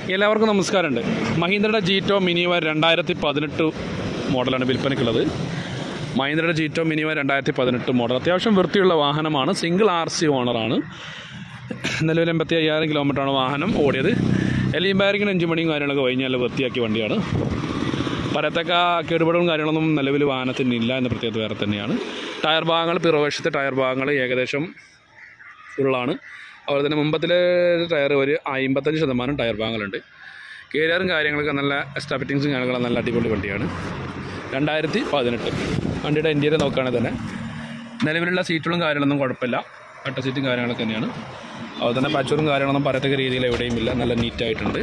എല്ലാവർക്കും നമസ്കാരമുണ്ട് മഹീന്ദ്രയുടെ ജീറ്റോ മിനിവ രണ്ടായിരത്തി പതിനെട്ട് മോഡലാണ് വിൽപ്പനയ്ക്കുള്ളത് മഹീന്ദ്രയുടെ ജീറ്റോ മിനിവ രണ്ടായിരത്തി പതിനെട്ട് മോഡൽ അത്യാവശ്യം വൃത്തിയുള്ള വാഹനമാണ് സിംഗിൾ ആർ സി ഓണറാണ് നിലവിൽ എൺപത്തി അയ്യായിരം കിലോമീറ്ററാണ് വാഹനം ഓടിയത് എലിയും ബാരിങ്ങിന് അഞ്ച് മണിയും കാര്യങ്ങളൊക്കെ കഴിഞ്ഞ് നല്ല വൃത്തിയാക്കിയ വണ്ടിയാണ് പറയത്തക്ക കേടുപാടും കാര്യങ്ങളൊന്നും നിലവിൽ വാഹനത്തിന് ഇല്ല എന്ന പ്രത്യേകത വേറെ തന്നെയാണ് ടയർ ഭാഗങ്ങൾ പിറവശത്തെ ടയർ ഭാഗങ്ങൾ ഏകദേശം ഫുള്ളാണ് അതുപോലെ തന്നെ മുമ്പത്തിലെ ടയർ ഒരു അമ്പത്തഞ്ച് ശതമാനം ടയർ ഭാഗങ്ങളുണ്ട് കേരിയറും കാര്യങ്ങളൊക്കെ നല്ല എക്സ്ട്രാ ഫിറ്റിങ്സും കാര്യങ്ങളൊക്കെ നല്ല അടിപൊളി വണ്ടിയാണ് രണ്ടായിരത്തി പതിനെട്ട് വണ്ടിയുടെ ഇൻറ്റീരിയർ നോക്കുകയാണെങ്കിൽ തന്നെ നിലവിലുള്ള സീറ്റുകളും കാര്യങ്ങളൊന്നും കുഴപ്പമില്ല കട്ട സീറ്റും കാര്യങ്ങളൊക്കെ തന്നെയാണ് അതുപോലെ തന്നെ പച്ചറും കാര്യങ്ങളൊന്നും പറയത്തക്ക രീതിയിൽ എവിടെയും ഇല്ല നല്ല നീറ്റായിട്ടുണ്ട്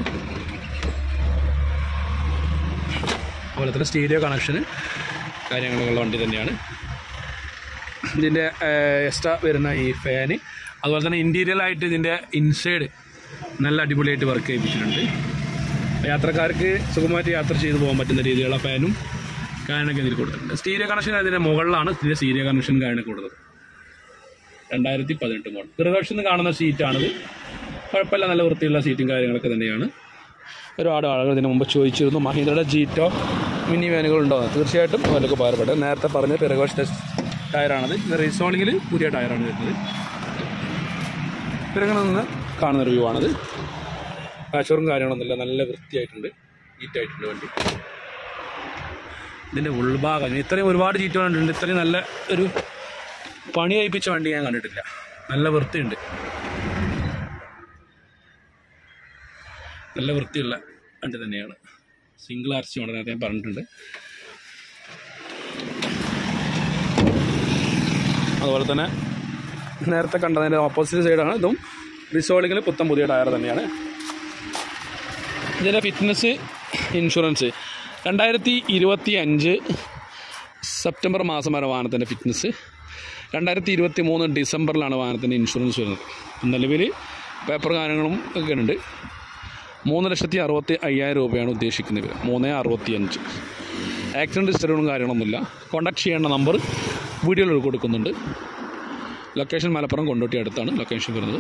അതുപോലെ തന്നെ സ്റ്റീരിയോ കണക്ഷന് കാര്യങ്ങളൊക്കെ ഉള്ള വണ്ടി തന്നെയാണ് ഇതിൻ്റെ എക്സ്ട്രാ വരുന്ന ഈ ഫാന് അതുപോലെ തന്നെ ഇൻറ്റീരിയലായിട്ട് ഇതിൻ്റെ ഇൻസൈഡ് നല്ല അടിപൊളിയായിട്ട് വർക്ക് ചെയ്യിപ്പിച്ചിട്ടുണ്ട് യാത്രക്കാർക്ക് സുഖമായിട്ട് യാത്ര ചെയ്തു പോകാൻ പറ്റുന്ന രീതിയിലുള്ള ഫാനും കാര്യങ്ങളൊക്കെ ഇതിൽ കൊടുത്തിട്ടുണ്ട് സ്റ്റീരിയോ കണക്ഷൻ അതിൻ്റെ മുകളിലാണ് ഇതിൻ്റെ സ്റ്റീരിയോ കണക്ഷൻ കാര്യങ്ങൾ കൊടുത്തത് രണ്ടായിരത്തി പതിനെട്ട് മോഡൽ പിറകോഷം കാണുന്ന സീറ്റാണിത് കുഴപ്പമില്ല നല്ല വൃത്തിയുള്ള സീറ്റും കാര്യങ്ങളൊക്കെ തന്നെയാണ് ഒരുപാട് ആളുകൾ ഇതിന് മുമ്പ് ചോദിച്ചിരുന്നു മഹീന്ദ്രയുടെ ജീറ്റോ മിനി വാനുകൾ ഉണ്ടോ എന്ന്. തീർച്ചയായിട്ടും അവർക്ക് ഉപകാരപ്പെട്ടു നേരത്തെ പറഞ്ഞ പിറകോഷത്തെ ടയറാണത് ഇത് റീസോളിങ്ങിൽ പുതിയ ടയറാണ് വരുന്നത് പിറകിൽ നിന്ന് കാണുന്ന ഒരു വ്യൂ ആണത് പാച്ചോറും കാര്യങ്ങളൊന്നുമില്ല നല്ല വൃത്തിയായിട്ടുണ്ട് നീറ്റായിട്ടുണ്ട് വണ്ടി ഇതിൻ്റെ ഉൾഭാഗം ഇത്രയും ഒരുപാട് ചീറ്റ് കണ്ടിട്ടുണ്ട് ഇത്രയും നല്ല ഒരു പണി കഴിപ്പിച്ച വണ്ടി ഞാൻ കണ്ടിട്ടില്ല നല്ല വൃത്തിയുണ്ട് നല്ല വൃത്തിയുള്ള വണ്ടി തന്നെയാണ് സിംഗിൾ ആർ സി ആണ് നേരത്തെ ഞാൻ പറഞ്ഞിട്ടുണ്ട് അതുപോലെ തന്നെ നേരത്തെ കണ്ടതിൻ്റെ ഓപ്പോസിറ്റ് സൈഡാണ് ഇതും റിസോളിങ്ങിൽ പുത്തൻ പുതിയ ടയർ തന്നെയാണ് ഇതിൻ്റെ ഫിറ്റ്നസ് ഇൻഷുറൻസ് രണ്ടായിരത്തി ഇരുപത്തി അഞ്ച് സെപ്റ്റംബർ മാസം വരെ വാഹനത്തിൻ്റെ ഫിറ്റ്നസ് രണ്ടായിരത്തി ഇരുപത്തി മൂന്ന് ഡിസംബറിലാണ് വാഹനത്തിൻ്റെ ഇൻഷുറൻസ് വരുന്നത് നിലവിൽ പേപ്പർ കാര്യങ്ങളും ഒക്കെ ഉണ്ട് മൂന്ന് ലക്ഷത്തി അറുപത്തി അയ്യായിരം രൂപയാണ് ഉദ്ദേശിക്കുന്നത് ഇവർ മൂന്ന് അറുപത്തി അഞ്ച് ആക്സിഡൻറ്റ് ഹിസ്റ്ററികളും കാര്യങ്ങളൊന്നുമില്ല കോൺടാക്ട് ചെയ്യേണ്ട നമ്പർ വീഡിയോയിൽ കൊടുക്കുന്നുണ്ട് ലൊക്കേഷൻ മലപ്പുറം കൊണ്ടോട്ടി അടുത്താണ് ലൊക്കേഷൻ വരുന്നത്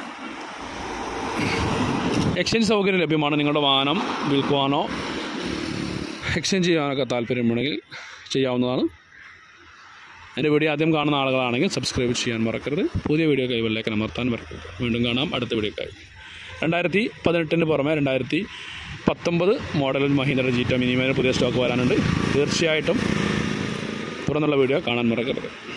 എക്സ്ചേഞ്ച് സൗകര്യം ലഭ്യമാണ് നിങ്ങളുടെ വാഹനം വിൽക്കുവാനോ എക്സ്ചേഞ്ച് ചെയ്യാനൊക്കെ താല്പര്യമുണ്ടെങ്കിൽ ചെയ്യാവുന്നതാണ് എൻ്റെ വീഡിയോ ആദ്യം കാണുന്ന ആളുകളാണെങ്കിൽ സബ്സ്ക്രൈബ് ചെയ്യാൻ മറക്കരുത് പുതിയ വീഡിയോ കൈവല്ലേക്ക് അമർത്താൻ മറക്കരുത് വീണ്ടും കാണാം അടുത്ത വീഡിയോക്കായി രണ്ടായിരത്തി പതിനെട്ടിന് പുറമെ രണ്ടായിരത്തി പത്തൊമ്പത് മോഡലിൽ മഹീന്ദ്ര ജീറ്റ മിനിമേന് പുതിയ സ്റ്റോക്ക് വരാനുണ്ട് തീർച്ചയായിട്ടും തുറന്നുള്ള വീഡിയോ കാണാൻ മറക്കരുത്